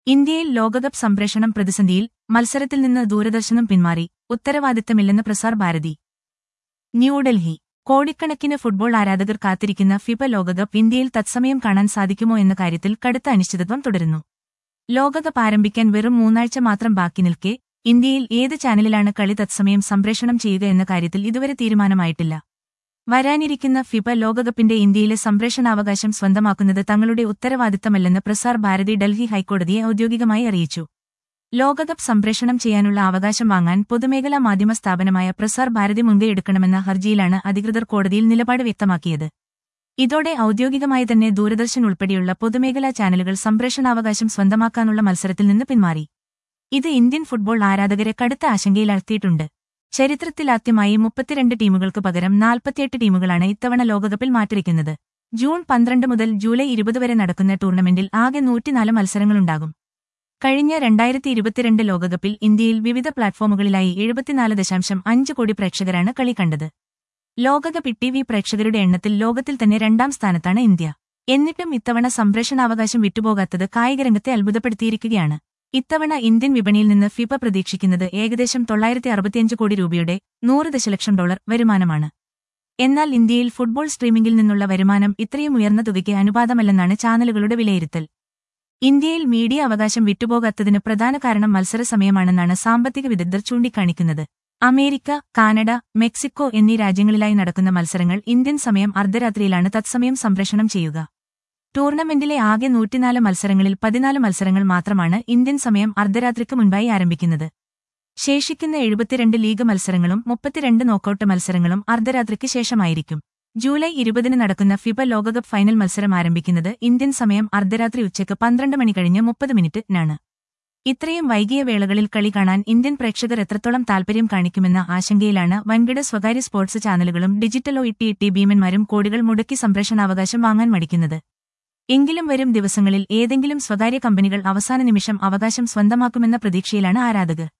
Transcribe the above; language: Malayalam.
ഇന്ത്യയിൽ ലോകകപ്പ് സംപ്രേഷണം പ്രതിസന്ധിയിൽ മത്സരത്തിൽ നിന്ന് ദൂരദർശനം പിന്മാറി ഉത്തരവാദിത്തമില്ലെന്ന് പ്രസാർ ഭാരതി ന്യൂഡൽഹി കോടിക്കണക്കിന് ഫുട്ബോൾ ആരാധകർ കാത്തിരിക്കുന്ന ഫിഫ ലോകകപ്പ് ഇന്ത്യയിൽ തത്സമയം കാണാൻ സാധിക്കുമോ എന്ന കാര്യത്തിൽ കടുത്ത അനിശ്ചിതത്വം തുടരുന്നു ലോകകപ്പ് ആരംഭിക്കാൻ വെറും മൂന്നാഴ്ച മാത്രം ബാക്കി നിൽക്കെ ഇന്ത്യയിൽ ഏത് ചാനലിലാണ് കളി തത്സമയം സംപ്രേഷണം ചെയ്യുക എന്ന കാര്യത്തിൽ ഇതുവരെ തീരുമാനമായിട്ടില്ല വരാനിരിക്കുന്ന ഫിഫ ലോകകപ്പിന്റെ ഇന്ത്യയിലെ സംപ്രേഷണാവകാശം സ്വന്തമാക്കുന്നത് തങ്ങളുടെ ഉത്തരവാദിത്തമല്ലെന്ന് പ്രസാർ ഭാരതി ഡൽഹി ഹൈക്കോടതിയെ ഔദ്യോഗികമായി അറിയിച്ചു ലോകകപ്പ് സംപ്രേഷണം ചെയ്യാനുള്ള അവകാശം വാങ്ങാൻ പൊതുമേഖലാ മാധ്യമ സ്ഥാപനമായ പ്രസാർ ഭാരതി മുൻകൈയെടുക്കണമെന്ന ഹർജിയിലാണ് അധികൃതർ കോടതിയിൽ നിലപാട് വ്യക്തമാക്കിയത് ഇതോടെ ഔദ്യോഗികമായി തന്നെ ദൂരദർശൻ ഉൾപ്പെടെയുള്ള പൊതുമേഖലാ ചാനലുകൾ സംപ്രേഷണാവകാശം സ്വന്തമാക്കാനുള്ള മത്സരത്തിൽ നിന്ന് പിന്മാറി ഇത് ഇന്ത്യൻ ഫുട്ബോൾ ആരാധകരെ കടുത്ത ആശങ്കയിലാഴ്ത്തിയിട്ടുണ്ട് ചരിത്രത്തിലാദ്യമായി മുപ്പത്തിരണ്ട് ടീമുകൾക്ക് പകരം നാൽപ്പത്തിയെട്ട് ടീമുകളാണ് ഇത്തവണ ലോകകപ്പിൽ മാറ്റിരിക്കുന്നത് ജൂൺ പന്ത്രണ്ട് മുതൽ ജൂലൈ ഇരുപത് വരെ നടക്കുന്ന ടൂർണമെന്റിൽ ആകെ നൂറ്റിനാല് മത്സരങ്ങളുണ്ടാകും കഴിഞ്ഞ രണ്ടായിരത്തി ഇരുപത്തിരണ്ട് ലോകകപ്പിൽ ഇന്ത്യയിൽ വിവിധ പ്ലാറ്റ്ഫോമുകളിലായി എഴുപത്തിനാല് ദശാംശം അഞ്ച് കോടി പ്രേക്ഷകരാണ് കളി കണ്ടത് ലോകകപ്പ് ടി വി പ്രേക്ഷകരുടെ എണ്ണത്തിൽ ലോകത്തിൽ തന്നെ രണ്ടാം സ്ഥാനത്താണ് ഇന്ത്യ എന്നിട്ടും ഇത്തവണ സംപ്രേഷണാവകാശം വിട്ടുപോകാത്തത് കായികരംഗത്തെ അത്ഭുതപ്പെടുത്തിയിരിക്കുകയാണ് ഇത്തവണ ഇന്ത്യൻ വിപണിയിൽ നിന്ന് ഫിഫ പ്രതീക്ഷിക്കുന്നത് ഏകദേശം തൊള്ളായിരത്തി അറുപത്തിയഞ്ച് കോടി രൂപയുടെ നൂറ് ദശലക്ഷം ഡോളർ വരുമാനമാണ് എന്നാൽ ഇന്ത്യയിൽ ഫുട്ബോൾ സ്ട്രീമിംഗിൽ നിന്നുള്ള വരുമാനം ഇത്രയും ഉയർന്ന തുകയ്ക്ക് അനുപാതമല്ലെന്നാണ് ചാനലുകളുടെ വിലയിരുത്തൽ ഇന്ത്യയിൽ മീഡിയ അവകാശം വിട്ടുപോകാത്തതിന് പ്രധാന കാരണം മത്സര സമയമാണെന്നാണ് സാമ്പത്തിക വിദഗ്ധർ ചൂണ്ടിക്കാണിക്കുന്നത് അമേരിക്ക കാനഡ മെക്സിക്കോ എന്നീ രാജ്യങ്ങളിലായി നടക്കുന്ന മത്സരങ്ങൾ ഇന്ത്യൻ സമയം അർദ്ധരാത്രിയിലാണ് തത്സമയം സംപ്രേഷണം ചെയ്യുക ടൂർണമെന്റിലെ ആകെ നൂറ്റിനാല് മത്സരങ്ങളിൽ പതിനാല് മത്സരങ്ങൾ മാത്രമാണ് ഇന്ത്യൻ സമയം അർദ്ധരാത്രിക്ക് മുൻപായി ആരംഭിക്കുന്നത് ശേഷിക്കുന്ന എഴുപത്തിരണ്ട് ലീഗ് മത്സരങ്ങളും മുപ്പത്തിരണ്ട് നോക്കൌട്ട് മത്സരങ്ങളും അർദ്ധരാത്രിക്ക് ശേഷമായിരിക്കും ജൂലൈ ഇരുപതിന് നടക്കുന്ന ഫിഫ ലോകകപ്പ് ഫൈനൽ മത്സരം ആരംഭിക്കുന്നത് ഇന്ത്യൻ സമയം അർദ്ധരാത്രി ഉച്ചയ്ക്ക് പന്ത്രണ്ട് മണി കഴിഞ്ഞ് മുപ്പത് മിനിറ്റിനാണ് ഇത്രയും വൈകിയ വേളകളിൽ കളി കാണാൻ ഇന്ത്യൻ പ്രേക്ഷകർ എത്രത്തോളം താൽപര്യം കാണിക്കുമെന്ന ആശങ്കയിലാണ് വൻകിട സ്വകാര്യ സ്പോർട്സ് ചാനലുകളും ഡിജിറ്റലോ ഇട്ടി ഇട്ടി ഭീമന്മാരും കോടികൾ മുടക്കി സംപ്രേഷണാവകാശം വാങ്ങാൻ മടിക്കുന്നത് എങ്കിലും വരും ദിവസങ്ങളിൽ ഏതെങ്കിലും സ്വകാര്യ കമ്പനികൾ അവസാന നിമിഷം അവകാശം സ്വന്തമാക്കുമെന്ന പ്രതീക്ഷയിലാണ് ആരാധകർ